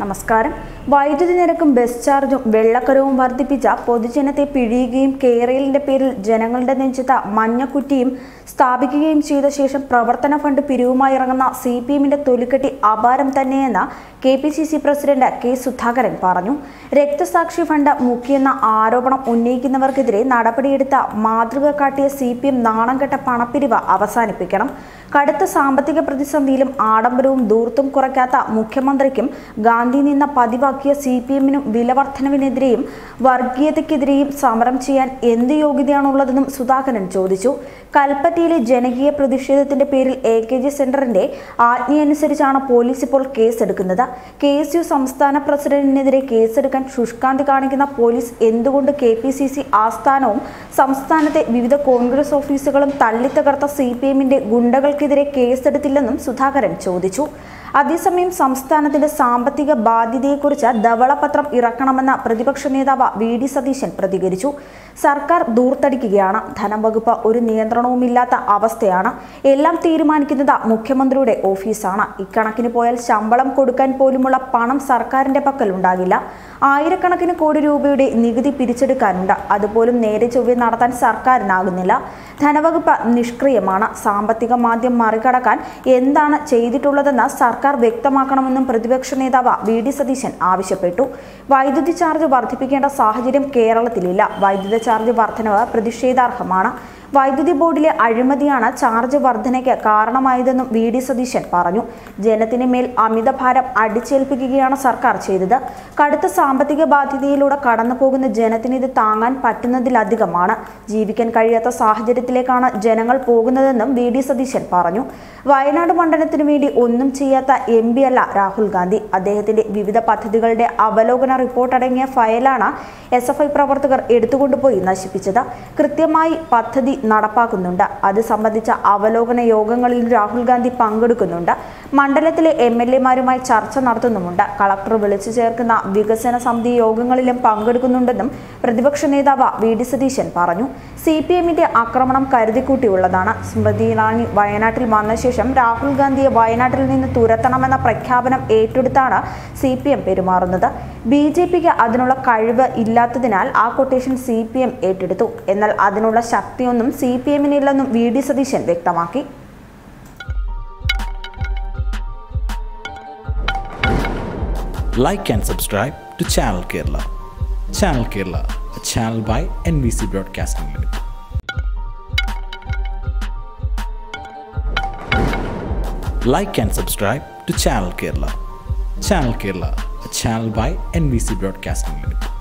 നമസ്കാരം വൈദ്യുതി നിരക്കും ബസ് ചാർജും വെള്ളക്കരവും വർദ്ധിപ്പിച്ച പൊതുജനത്തെ പിഴിയുകയും കേരളിന്റെ പേരിൽ ജനങ്ങളുടെ നെഞ്ചത്ത മഞ്ഞക്കുറ്റിയും സ്ഥാപിക്കുകയും ചെയ്ത ശേഷം പ്രവർത്തന ഫണ്ട് പിരിവുമായി ഇറങ്ങുന്ന സി പി എമ്മിന്റെ തൊലിക്കെട്ടി അപാരം തന്നെയെന്ന് K P C C president K Sudhakaran പറഞ്ഞു രക്തസാക്ഷി ഫണ്ട് മുക്കിയെന്ന ആരോപണം ഉന്നയിക്കുന്നവർക്കെതിരെ നടപടിയെടുത്ത മാതൃക കാട്ടിയ സി പി എം നാണം കെട്ട പണപ്പിരിവ് അവസാനിപ്പിക്കണം കടുത്ത സാമ്പത്തിക പ്രതിസന്ധിയിലും ആഡംബരവും ദൂർത്തും കുറയ്ക്കാത്ത മുഖ്യമന്ത്രിക്കും ഗാന്ധി നിന്ന പതിവാക്കിയ സി പി എമ്മിനും വിലവർദ്ധനവിനെതിരെയും വർഗീയതയ്ക്കെതിരെയും സമരം ചെയ്യാൻ എന്ത് യോഗ്യതയാണുള്ളതെന്നും സുധാകരൻ ചോദിച്ചു കൽപ്പറ്റയിലെ ജനകീയ പ്രതിഷേധത്തിന്റെ പേരിൽ എ കെ ജി സെന്ററിന്റെ ആജ്ഞയനുസരിച്ചാണ് പോലീസ് ഇപ്പോൾ കേസെടുക്കുന്നത് കെ എസ് യു സംസ്ഥാന പ്രസിഡന്റിനെതിരെ കേസെടുക്കാൻ ശുഷ്കാന്തി കാണിക്കുന്ന പോലീസ് എന്തുകൊണ്ട് കെ പി സി സി ആസ്ഥാനവും സംസ്ഥാനത്തെ വിവിധ കോൺഗ്രസ് ഓഫീസുകളും തള്ളിത്തകർത്ത സി പി എമ്മിന്റെ ഗുണ്ടകൾക്കെതിരെ കേസെടുത്തില്ലെന്നും സുധാകരൻ ചോദിച്ചു അതേസമയം സംസ്ഥാനത്തിന്റെ സാമ്പത്തിക ബാധ്യതയെക്കുറിച്ച് ധവളപത്രം ഇറക്കണമെന്ന പ്രതിപക്ഷ നേതാവ് വി ഡി സതീശൻ പ്രതികരിച്ചു സർക്കാർ ദൂർത്തടിക്കുകയാണ് ധനവകുപ്പ് ഒരു നിയന്ത്രണവുമില്ലാത്ത അവസ്ഥയാണ് എല്ലാം തീരുമാനിക്കുന്നത് മുഖ്യമന്ത്രിയുടെ ഓഫീസാണ് ഇക്കണക്കിന് പോയാൽ ശമ്പളം കൊടുക്കാൻ പോലുമുള്ള പണം സർക്കാരിന്റെ പക്കൽ ഉണ്ടാകില്ല ആയിരക്കണക്കിന് കോടി രൂപയുടെ നികുതി പിരിച്ചെടുക്കാനുണ്ട് അതുപോലും നേരെ ചൊവ്വെ നടത്താൻ സർക്കാരിനാകുന്നില്ല ധനവകുപ്പ് നിഷ്ക്രിയമാണ് സാമ്പത്തിക മാന്ദ്യം മറികടക്കാൻ എന്താണ് ചെയ്തിട്ടുള്ളതെന്ന് സർക്കാർ വ്യക്തമാക്കണമെന്നും പ്രതിപക്ഷ നേതാവ് വി ഡി സതീശൻ ആവശ്യപ്പെട്ടു വൈദ്യുതി ചാർജ് വർദ്ധിപ്പിക്കേണ്ട സാഹചര്യം കേരളത്തിലില്ല വൈദ്യുത ചാർജ് വർധനവ് പ്രതിഷേധാർഹമാണ് വൈദ്യുതി ബോർഡിലെ അഴിമതിയാണ് ചാർജ് വർധനയ്ക്ക് കാരണമായതെന്നും വി ഡി സതീശൻ പറഞ്ഞു ജനത്തിന് മേൽ അമിതഭാരം അടിച്ചേൽപ്പിക്കുകയാണ് സർക്കാർ ചെയ്തത് കടുത്ത സാമ്പത്തിക ബാധ്യതയിലൂടെ കടന്നു പോകുന്ന ജനത്തിന് ഇത് താങ്ങാൻ പറ്റുന്നതിലധികമാണ് ജീവിക്കാൻ കഴിയാത്ത സാഹചര്യത്തിലേക്കാണ് ജനങ്ങൾ പോകുന്നതെന്നും വി ഡി സതീശൻ പറഞ്ഞു വയനാട് മണ്ഡലത്തിനു വേണ്ടി ഒന്നും ചെയ്യാത്ത എം പി അല്ല രാഹുൽ ഗാന്ധി അദ്ദേഹത്തിന്റെ വിവിധ പദ്ധതികളുടെ അവലോകന റിപ്പോർട്ട് അടങ്ങിയ ഫയലാണ് എസ് എഫ് ഐ പ്രവർത്തകർ എടുത്തുകൊണ്ടുപോയി നശിപ്പിച്ചത് കൃത്യമായി പദ്ധതി നടപ്പാക്കുന്നുണ്ട് അത് സംബന്ധിച്ച അവലോകന യോഗങ്ങളിൽ രാഹുൽ ഗാന്ധി പങ്കെടുക്കുന്നുണ്ട് മണ്ഡലത്തിലെ എം എൽ എമാരുമായി ചർച്ച നടത്തുന്നുമുണ്ട് കളക്ടർ വിളിച്ചു ചേർക്കുന്ന വികസന സമിതി യോഗങ്ങളിലും പങ്കെടുക്കുന്നുണ്ടെന്നും പ്രതിപക്ഷ നേതാവ് വി ഡി സതീശൻ പറഞ്ഞു സി പി എമ്മിന്റെ ആക്രമണം കരുതിക്കൂട്ടിയുള്ളതാണ് സ്മൃതി ഇറാനി വയനാട്ടിൽ വന്ന ശേഷം രാഹുൽ ഗാന്ധിയെ വയനാട്ടിൽ നിന്ന് തുരത്തണമെന്ന പ്രഖ്യാപനം ഏറ്റെടുത്താണ് സി പി എം പെരുമാറുന്നത് ബി ജെ പിക്ക് അതിനുള്ള കഴിവ് ഇല്ലാത്തതിനാൽ ആ കൊട്ടേഷൻ സി പി എം ഏറ്റെടുത്തു എന്നാൽ അതിനുള്ള ശക്തിയൊന്നും സി പി എമ്മിനില്ലെന്നും വി ഡി സതീശൻ വ്യക്തമാക്കി like and subscribe to Channel Kerala. Channel Kerala, a channel by NBC Broadcasting Limited. Like and subscribe to Channel Kerala. Channel Kerala, a channel by NBC Broadcasting Limited.